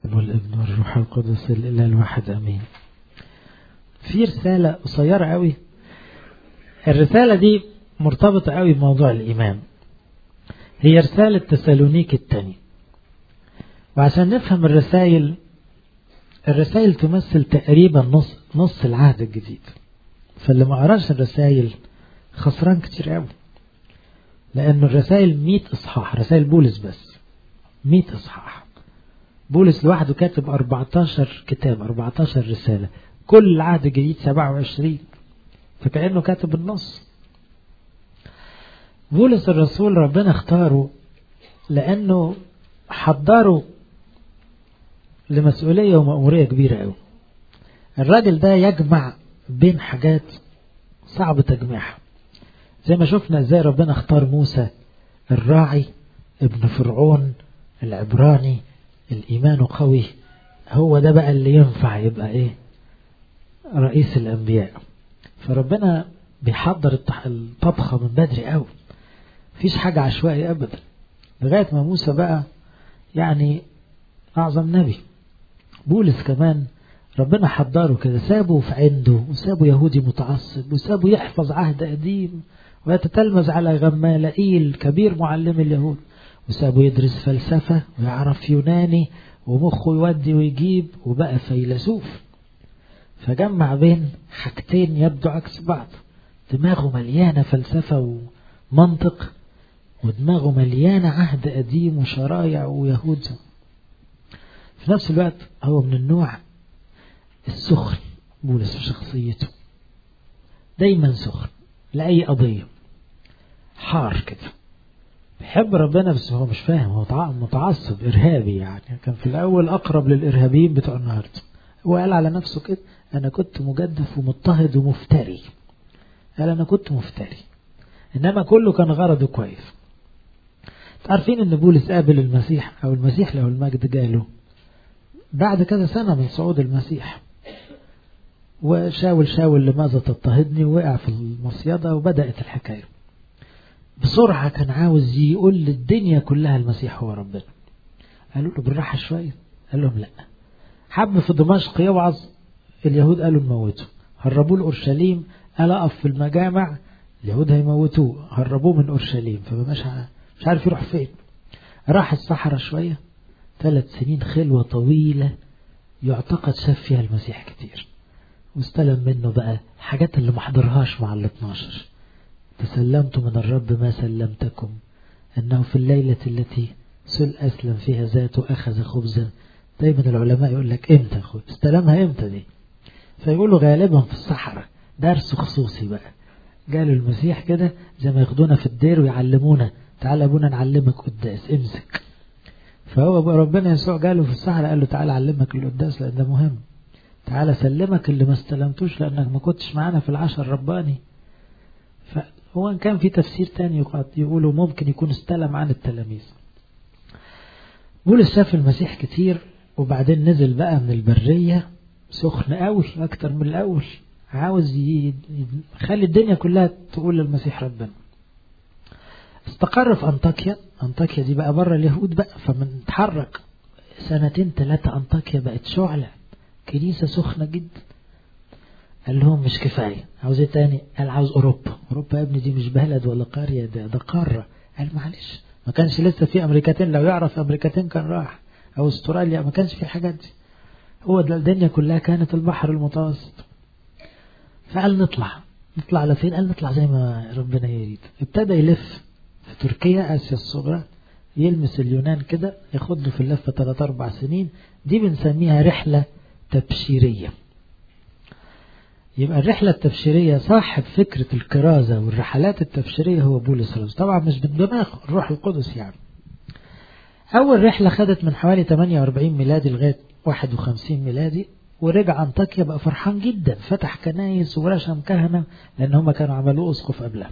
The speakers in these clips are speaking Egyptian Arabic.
والابن والروح القدس الإله الواحد أمين في رسالة قصيرة قوي الرسالة دي مرتبطة قوي بموضوع الإيمان هي رسالة تسالونيك الثاني وعشان نفهم الرسائل الرسائل تمثل تقريبا نص نص العهد الجديد فاللي ما قراش الرسائل خسران كتير قوي لأن الرسائل 100 إصحاح رسائل بولس بس 100 إصحاح بولس لوحده كاتب 14 كتاب 14 رسالة كل العهد الجديد 27 فكأنه كاتب النص بولس الرسول ربنا اختاره لأنه حضره لمسؤولية ومأمورية كبيرة قوي الراجل ده يجمع بين حاجات صعب تجميعها زي ما شفنا ازاي ربنا اختار موسى الراعي ابن فرعون العبراني الإيمان قوي هو ده بقى اللي ينفع يبقى ايه رئيس الأنبياء فربنا بيحضر الطبخة من بدري قوي مفيش حاجة عشوائي أبدا لغاية ما موسى بقى يعني أعظم نبي بولس كمان ربنا حضره كده سابه في عنده وسابه يهودي متعصب وسابه يحفظ عهد قديم ويتتلمذ على غمالائيل كبير معلم اليهود وسابه يدرس فلسفة ويعرف يوناني ومخه يودي ويجيب وبقى فيلسوف فجمع بين حاجتين يبدو عكس بعض دماغه مليانة فلسفة ومنطق ودماغه مليانة عهد قديم وشرايع ويهود في نفس الوقت هو من النوع السخن بولس في شخصيته دايما سخن لأي قضية حار كده بيحب ربنا بس هو مش فاهم هو متعصب إرهابي يعني كان في الأول أقرب للإرهابيين بتوع النهاردة هو قال على نفسه كده أنا كنت مجدف ومضطهد ومفتري قال أنا كنت مفتري إنما كله كان غرضه كويس عارفين إن بولس قابل المسيح أو المسيح له المجد جاله بعد كذا سنة من صعود المسيح وشاول شاول لماذا تضطهدني ووقع في المصيدة وبدأت الحكاية بسرعة كان عاوز يقول للدنيا كلها المسيح هو ربنا قالوا له بالراحة شوية قال لهم لا حب في دمشق يوعظ اليهود قالوا نموته هربوه لأورشليم قال أقف في المجامع اليهود هيموتوه هربوه من أورشليم فمش مش عارف يروح فين راح الصحراء شوية ثلاث سنين خلوة طويلة يعتقد شاف فيها المسيح كتير واستلم منه بقى الحاجات اللي ما حضرهاش مع ال 12 تسلمت من الرب ما سلمتكم أنه في الليلة التي سل أسلم فيها ذاته أخذ خبزا دايما العلماء يقول لك امتى خد استلمها امتى دي فيقولوا غالبا في الصحراء درس خصوصي بقى قالوا المسيح كده زي ما ياخدونا في الدير ويعلمونا تعالى ابونا نعلمك قداس امسك فهو ربنا يسوع قاله في الصحراء قال له تعالى اعلمك القداس لان ده مهم تعالى سلمك اللي ما استلمتوش لانك ما كنتش معانا في العشر رباني فهو ان كان في تفسير تاني يقولوا ممكن يكون استلم عن التلاميذ بولس شاف المسيح كتير وبعدين نزل بقى من البرية سخن قوي اكتر من الاول عاوز يخلي الدنيا كلها تقول للمسيح ربنا استقر في أنطاكيا أنطاكيا دي بقى بره اليهود بقى فمن اتحرك سنتين ثلاثة أنطاكيا بقت شعلة كنيسة سخنة جدا قال لهم مش كفاية عاوز ايه تاني قال عاوز أوروبا أوروبا يا ابني دي مش بلد ولا قرية ده, ده قارة قال معلش ما كانش لسه في أمريكتين لو يعرف أمريكتين كان راح أو استراليا ما كانش في الحاجات دي هو ده الدنيا كلها كانت البحر المتوسط فقال نطلع نطلع على فين قال نطلع زي ما ربنا يريد ابتدى يلف في تركيا آسيا الصغرى يلمس اليونان كده ياخد في اللفة 3 أربع سنين دي بنسميها رحلة تبشيرية يبقى الرحلة التبشيرية صاحب فكرة الكرازة والرحلات التبشيرية هو بولس الرسول طبعا مش بالدماغ الروح القدس يعني أول رحلة خدت من حوالي 48 ميلادي لغاية 51 ميلادي ورجع أنطاكيا بقى فرحان جدا فتح كنايس ورشم كهنة لأن هم كانوا عملوه أسقف قبلها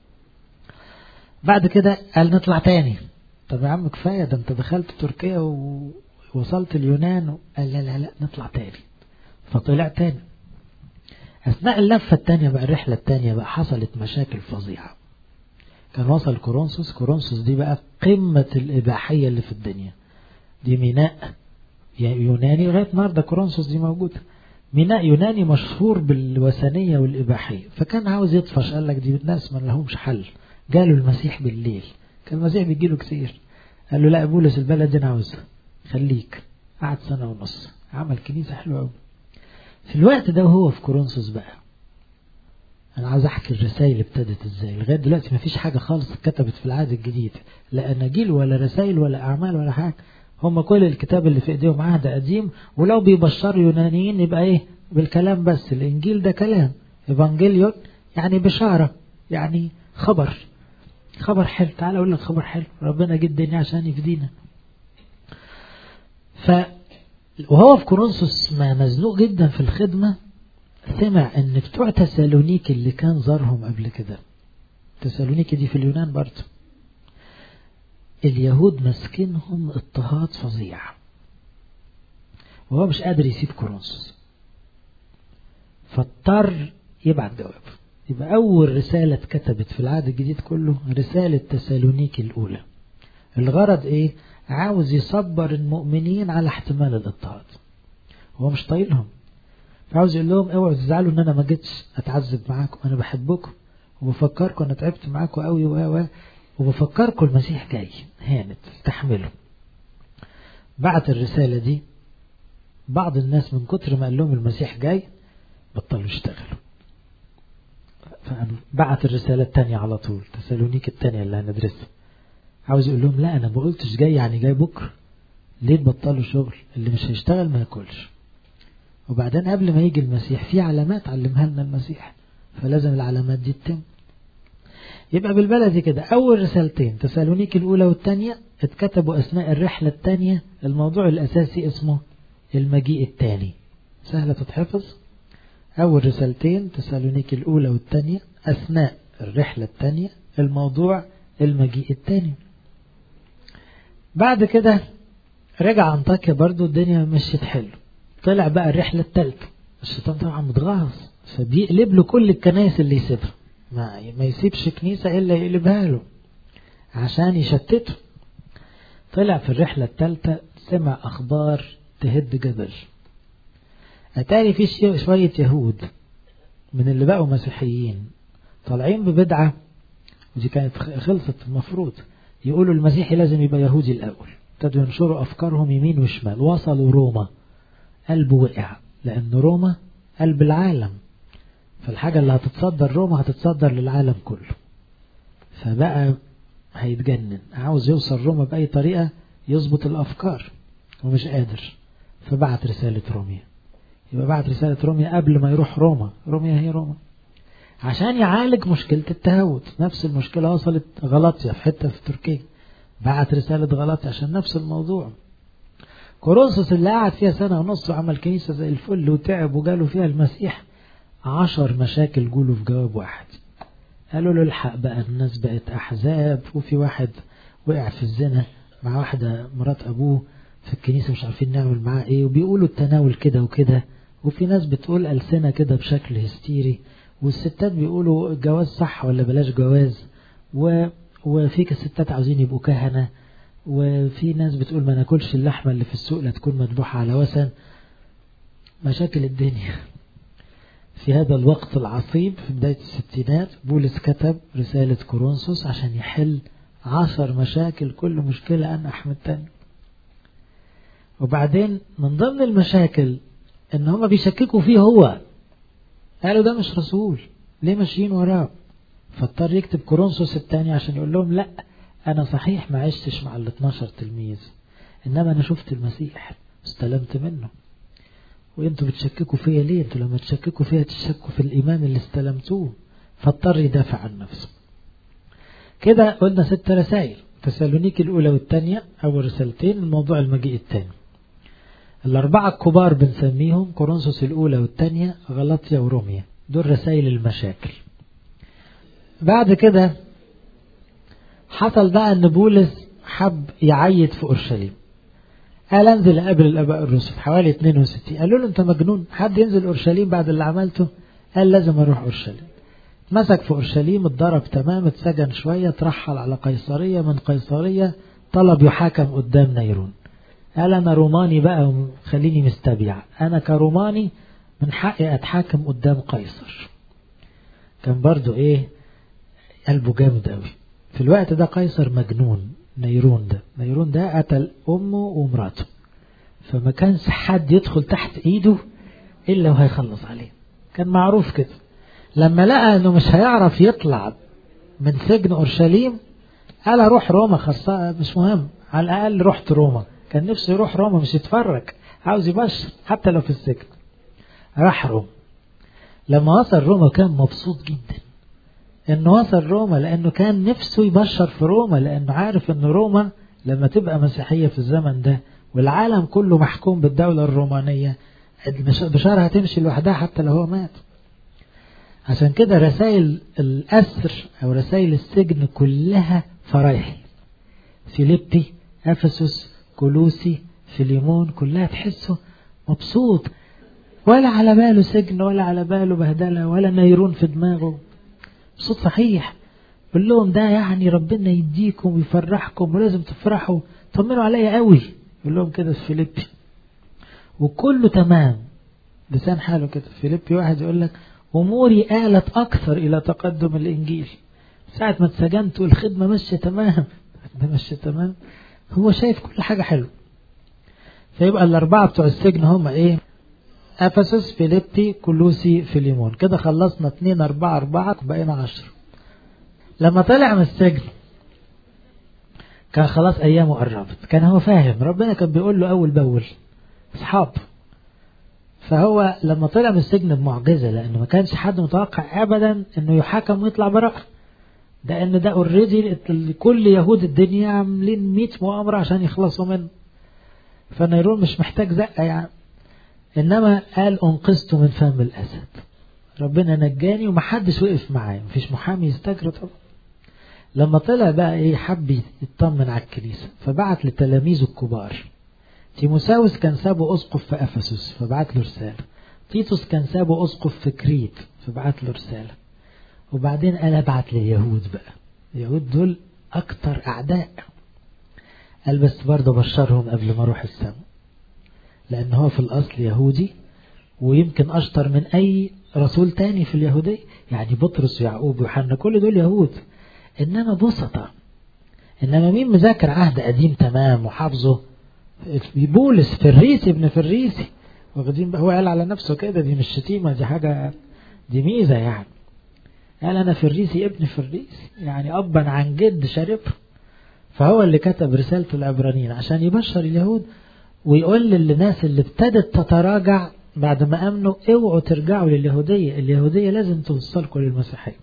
بعد كده قال نطلع تاني طب يا عم كفاية ده انت دخلت تركيا ووصلت اليونان قال لا لا لا نطلع تاني فطلع تاني أثناء اللفة التانية بقى الرحلة التانية بقى حصلت مشاكل فظيعة كان وصل كورنثوس كورنثوس دي بقى قمة الإباحية اللي في الدنيا دي ميناء يوناني لغاية النهاردة كورنثوس دي موجودة ميناء يوناني مشهور بالوثنية والإباحية فكان عاوز يطفش قال لك دي ناس ما لهمش حل جاله المسيح بالليل كان المسيح بيجي له كتير قال له لا بولس البلد دي انا عاوزها خليك قعد سنة ونص عمل كنيسة حلوة قوي في الوقت ده وهو في كورنثوس بقى انا عاوز احكي الرسائل ابتدت ازاي لغايه دلوقتي ما فيش حاجه خالص اتكتبت في العهد الجديد لا اناجيل ولا رسائل ولا اعمال ولا حاجه هم كل الكتاب اللي في ايديهم عهد قديم ولو بيبشروا يونانيين يبقى ايه بالكلام بس الانجيل ده كلام ايفانجيليون يعني بشاره يعني خبر خبر حلو تعال اقول لك خبر حلو ربنا جه الدنيا عشان يفدينا ف وهو في كورنثوس ما مزنوق جدا في الخدمه سمع ان بتوع تسالونيك اللي كان زارهم قبل كده تسالونيك دي في اليونان برضه اليهود ماسكينهم اضطهاد فظيع وهو مش قادر يسيب كورنثوس فاضطر يبعت جواب يبقى أول رسالة اتكتبت في العهد الجديد كله رسالة تسالونيك الأولى الغرض إيه؟ عاوز يصبر المؤمنين على احتمال الاضطهاد هو مش طايلهم فعاوز يقول لهم اوعوا تزعلوا ان انا ما جيتش اتعذب معاكم انا بحبكم وبفكركم انا تعبت معاكم قوي و وبفكركم المسيح جاي هانت استحملوا بعت الرسالة دي بعض الناس من كتر ما قال لهم المسيح جاي بطلوا يشتغلوا بعت الرسالة التانية على طول تسالونيك التانية اللي هندرسها عاوز يقول لهم لا انا ما قلتش جاي يعني جاي بكرة ليه تبطلوا شغل اللي مش هيشتغل ما ياكلش وبعدين قبل ما يجي المسيح في علامات علمها لنا المسيح فلازم العلامات دي تتم يبقى بالبلدي كده أول رسالتين تسالونيك الأولى والثانية اتكتبوا أثناء الرحلة الثانية الموضوع الأساسي اسمه المجيء الثاني سهلة تتحفظ أول رسالتين تسالونيك الأولى والثانية أثناء الرحلة الثانية الموضوع المجيء الثاني بعد كده رجع انطاكيا برضو الدنيا مشيت حلو طلع بقى الرحلة الثالثة الشيطان طبعا متغاظ فبيقلب له كل الكنائس اللي يسيبها ما, ما يسيبش كنيسة إلا يقلبها له عشان يشتته طلع في الرحلة الثالثة سمع أخبار تهد جبل أتاري في شوية يهود من اللي بقوا مسيحيين طالعين ببدعة ودي كانت خلصت المفروض يقولوا المسيحي لازم يبقى يهودي الأول ابتدوا ينشروا أفكارهم يمين وشمال وصلوا روما قلبه وقع لأن روما قلب العالم فالحاجة اللي هتتصدر روما هتتصدر للعالم كله فبقى هيتجنن عاوز يوصل روما بأي طريقة يظبط الأفكار ومش قادر فبعت رسالة روميا يبقى بعت رسالة روميا قبل ما يروح روما روميا هي روما عشان يعالج مشكلة التهود نفس المشكلة وصلت غلطية في حتة في تركيا بعت رسالة غلطية عشان نفس الموضوع كورنثوس اللي قعد فيها سنة ونص وعمل كنيسة زي الفل وتعب وجاله فيها المسيح عشر مشاكل جوله في جواب واحد قالوا له الحق بقى الناس بقت أحزاب وفي واحد وقع في الزنا مع واحدة مرات أبوه في الكنيسة مش عارفين نعمل معاه إيه وبيقولوا التناول كده وكده وفي ناس بتقول ألسنة كده بشكل هستيري والستات بيقولوا الجواز صح ولا بلاش جواز و... وفي ستات عاوزين يبقوا كهنة وفي ناس بتقول ما ناكلش اللحمة اللي في السوق لا تكون مذبوحة على وثن مشاكل الدنيا في هذا الوقت العصيب في بداية الستينات بولس كتب رسالة كورنثوس عشان يحل عشر مشاكل كل مشكلة أنح من التاني وبعدين من ضمن المشاكل ان هما بيشككوا فيه هو قالوا ده مش رسول ليه ماشيين وراه فاضطر يكتب كورنثوس الثاني عشان يقول لهم لا انا صحيح ما عشتش مع ال 12 تلميذ انما انا شفت المسيح استلمت منه وانتوا بتشككوا فيا ليه انتوا لما تشككوا فيها تشكوا في الايمان اللي استلمتوه فاضطر يدافع عن نفسه كده قلنا ست رسائل تسالونيك الاولى والثانيه اول رسالتين الموضوع المجيء الثاني الأربعة الكبار بنسميهم كورنثوس الأولى والثانية غلطيا وروميا دول رسائل المشاكل بعد كده حصل بقى أن بولس حب يعيد في أورشليم قال انزل قبل الاباء الرسل حوالي 62 قالوا له انت مجنون حد ينزل اورشليم بعد اللي عملته قال لازم اروح اورشليم مسك في اورشليم اتضرب تمام اتسجن شويه ترحل على قيصريه من قيصريه طلب يحاكم قدام نيرون قال أنا روماني بقى خليني مستبيع أنا كروماني من حقي أتحاكم قدام قيصر كان برضو إيه قلبه جامد قوي في الوقت ده قيصر مجنون نيرون ده نيرون ده قتل أمه ومراته فما كانش حد يدخل تحت إيده إلا وهيخلص عليه كان معروف كده لما لقى انه مش هيعرف يطلع من سجن اورشليم قال اروح روما خاصة مش مهم على الاقل رحت روما كان نفسه يروح روما مش يتفرج عاوز يبشر حتى لو في السجن راح روما لما وصل روما كان مبسوط جدا انه وصل روما لانه كان نفسه يبشر في روما لانه عارف ان روما لما تبقى مسيحية في الزمن ده والعالم كله محكوم بالدولة الرومانية البشارة هتمشي لوحدها حتى لو هو مات عشان كده رسائل الأسر أو رسائل السجن كلها فرايح فيليبي أفسس كولوسي فيليمون كلها تحسه مبسوط ولا على باله سجن ولا على باله بهدلة ولا نيرون في دماغه مبسوط صحيح بقول لهم ده يعني ربنا يديكم ويفرحكم ولازم تفرحوا طمنوا عليا قوي يقول لهم كده في فيليبي وكله تمام لسان حاله كده فيليبي واحد يقول لك أموري آلت أكثر إلى تقدم الإنجيل ساعة ما اتسجنت والخدمة ماشية تمام الخدمة ماشية تمام هو شايف كل حاجة حلوة فيبقى الأربعة بتوع السجن هم إيه أفسس فيليبي كلوسي فيليمون كده خلصنا اتنين أربعة أربعة بقينا عشرة لما طلع من السجن كان خلاص أيامه قربت كان هو فاهم ربنا كان بيقول له أول بأول أصحاب فهو لما طلع من السجن بمعجزة لأنه ما كانش حد متوقع أبدا أنه يحاكم ويطلع براءة ده أن ده اوريدي كل يهود الدنيا عاملين 100 مؤامرة عشان يخلصوا منه فنيرون مش محتاج زقة يعني إنما قال أنقذت من فم الأسد ربنا نجاني ومحدش وقف معايا مفيش محامي يستجري طبعا لما طلع بقى ايه حب يطمن على الكنيسة فبعت لتلاميذه الكبار تيموساوس كان سابه أسقف في أفسس فبعت له رسالة تيتوس كان سابه أسقف في كريت فبعت له رسالة وبعدين قال ابعت لليهود بقى اليهود دول أكتر أعداء قال بس برضه بشرهم قبل ما أروح السماء لأن هو في الأصل يهودي ويمكن أشطر من أي رسول تاني في اليهودية يعني بطرس ويعقوب ويوحنا كل دول يهود إنما بسطة إنما مين مذاكر عهد قديم تمام وحافظه بولس فريسي ابن فريسي واخدين هو قال على نفسه كده دي مش شتيمة دي حاجة دي ميزة يعني قال أنا فريسي ابن فريسي يعني أبا عن جد شارب فهو اللي كتب رسالته العبرانيين عشان يبشر اليهود ويقول للناس اللي ابتدت تتراجع بعد ما أمنوا اوعوا ترجعوا لليهودية اليهودية لازم توصلكم للمسيحية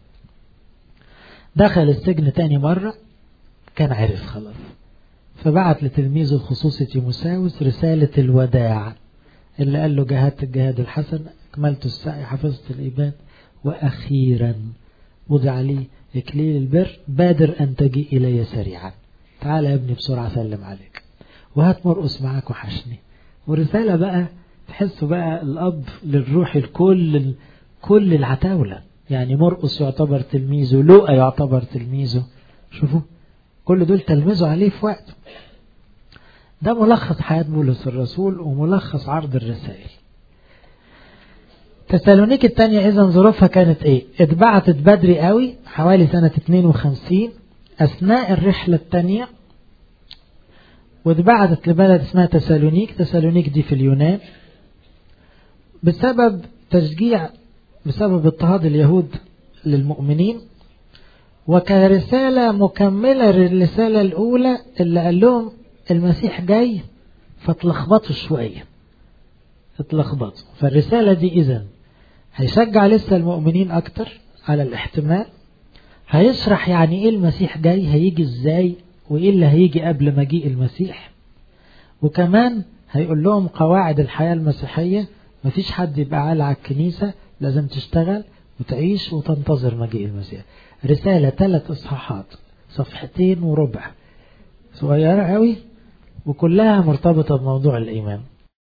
دخل السجن تاني مرة كان عرف خلاص فبعت لتلميذه الخصوصي تيموساوس رسالة الوداع اللي قال له جاهدت الجهاد الحسن أكملت السعي حفظت الإيمان وأخيرا وضع لي إكليل البر بادر أن تجي إلي سريعا تعال يا ابني بسرعة سلم عليك وهات مرقص معاك وحشني ورسالة بقى تحسوا بقى الأب للروح الكل كل العتاولة يعني مرقص يعتبر تلميذه لوقا يعتبر تلميذه شوفوا كل دول تلمذوا عليه في وقته ده ملخص حياة بولس الرسول وملخص عرض الرسائل تسالونيك الثانية إذا ظروفها كانت إيه؟ اتبعتت بدري قوي حوالي سنة 52 أثناء الرحلة الثانية واتبعتت لبلد اسمها تسالونيك تسالونيك دي في اليونان بسبب تشجيع بسبب اضطهاد اليهود للمؤمنين وكرسالة مكملة للرسالة الأولى اللي قال لهم المسيح جاي فتلخبطوا شوية اتلخبطوا فالرسالة دي إذن هيشجع لسه المؤمنين أكتر على الاحتمال هيشرح يعني إيه المسيح جاي هيجي إزاي وإيه اللي هيجي قبل مجيء المسيح وكمان هيقول لهم قواعد الحياة المسيحية مفيش حد يبقى عالة على الكنيسة لازم تشتغل وتعيش وتنتظر مجيء المسيح رسالة ثلاث إصحاحات صفحتين وربع صغيرة قوي وكلها مرتبطة بموضوع الإيمان